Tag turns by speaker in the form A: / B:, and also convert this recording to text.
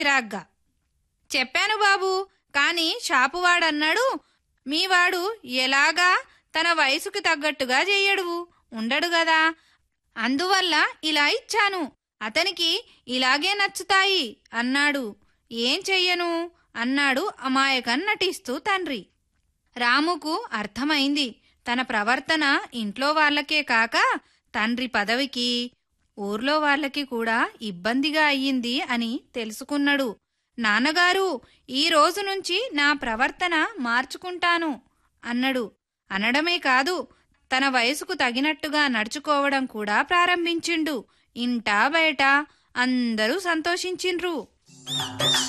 A: చిరాగ్గా చెప్పాను బాబు కాని షాపువాడన్నాడు మీవాడు ఎలాగా తన వయసుకు తగ్గట్టుగా చెయ్యడు ఉండడు గదా అందువల్ల ఇలా ఇచ్చాను అతనికి ఇలాగే నచ్చుతాయి అన్నాడు ఏం చెయ్యను అన్నాడు అమాయకం నటిస్తూ తండ్రి రాముకు అర్థమైంది తన ప్రవర్తన ఇంట్లో వాళ్ళకే కాక తండ్రి పదవికి ఊర్లో వాళ్ళకి కూడా ఇబ్బందిగా అయ్యింది అని తెలుసుకున్నాడు నాన్నగారు ఈ రోజు నుంచి నా ప్రవర్తన మార్చుకుంటాను అన్నడు అనడమే కాదు తన వయసుకు తగినట్టుగా నడుచుకోవడం కూడా ప్రారంభించిండు ఇంటా బయట అందరూ సంతోషించిండ్రు